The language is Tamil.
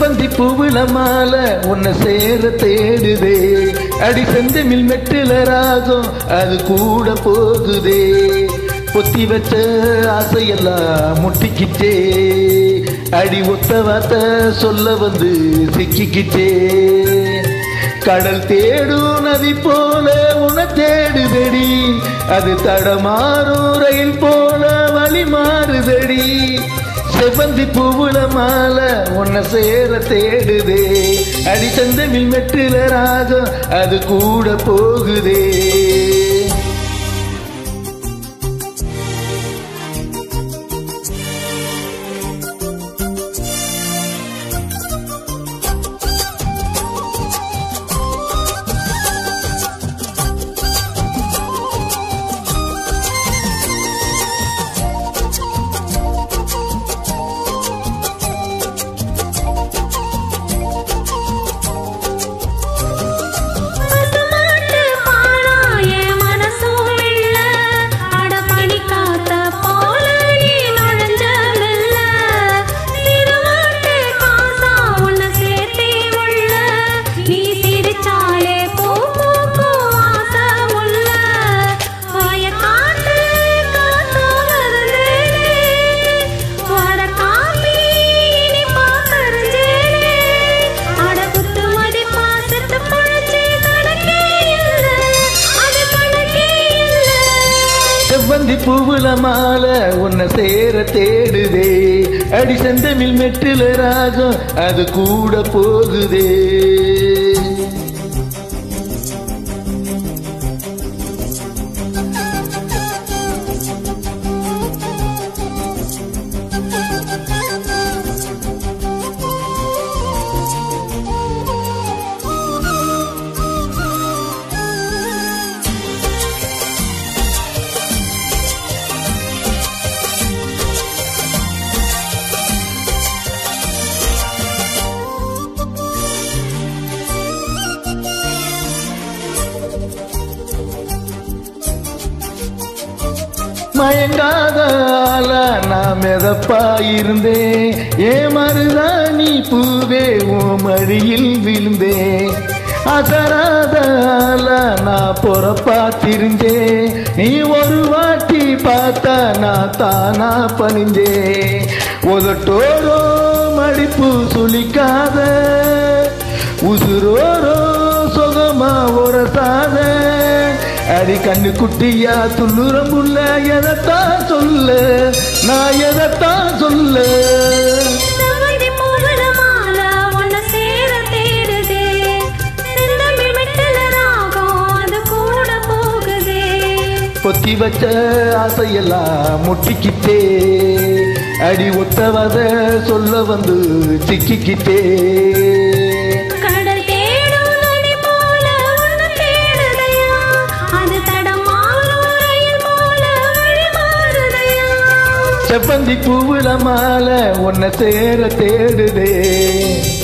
செவ்வந்தி பூவுல மாலை உன்னை சேர தேடுதே அடி செந்தமில் மெட்டில ராகம் அது கூட போகுதே பொத்தி வச்ச ஆசையெல்லாம் முட்டிக்கிட்டே அடி ஒத்த வார்த்தை சொல்ல வந்து சிக்கிக்கிட்டே கடல் தேடும் நதி போல உன தேடுதடி அது தடமாறும் ரயில் போல வழி மாறுதடி செவ்வந்தி பூவுல மாலை உன்னை சேர தேடுதே அடி சந்தமில் மெட்டில ராகம் அது கூட போகுதே பசுமாட்டு பாலாய மனசும் வெள்ள அடப்பணி காத்த போல நீ நுழைஞ்ச மெல்ல திருவாட்டு காசா உன்னை சேர்த்தே உள்ள நீ சிரிச்சாலே பூ பூக்கும் ஆசை உள்ள வாய காட்டு காத்தோ வருந்தேனே வட காப்பி இனி பாக்கறிஞ்சேனே அட குத்து மதிப்பா செத்து பொழைச்சு கணக்கே இல்ல அது கணக்கே இல்ல செவ்வந்தி பூவுல மாலை உன்னை சேர தேடுதே அடி செந்தமில் மெட்டில ராகம் அது கூட போகுதே மயங்காத ஆளா நான் மிதப்பா இருந்தேன் ஏ மருதாணி பூவே உன் மடியில் விழுந்தேன் அசராத ஆளா நான் பொறப்பா திரிஞ்சேன் நீ ஒரு வாட்டி பார்த்தா நான் தானா பணிஞ்சேன் உதட்டோரோ மடிப்பு சுளிக்காத உசுரோரோ சுகமா உரசாத அடி கண்ணு குட்டியா துள்ளுரம்புள்ள எதைத்தான் சொல்ல நான் எதைத்தான் சொல்ல செவ்வந்தி பூவுல மாலை உன்னை சேர தேடுதே செந்தமிழ் மெட்டில ராகம் அது கூட போகுதே பொத்தி வச்ச ஆசையெல்லாம் முட்டிக்கிட்டே அடி ஒத்தவத சொல்ல வந்து சிக்கிக்கிட்டே கடல் தேடும் நதி போல உன்னை தேடுதையா அது தடமாறும் ரயில் போல வழி மாறுதையா செவ்வந்தி பூவுல மாலை உன்னை சேர தேடுதே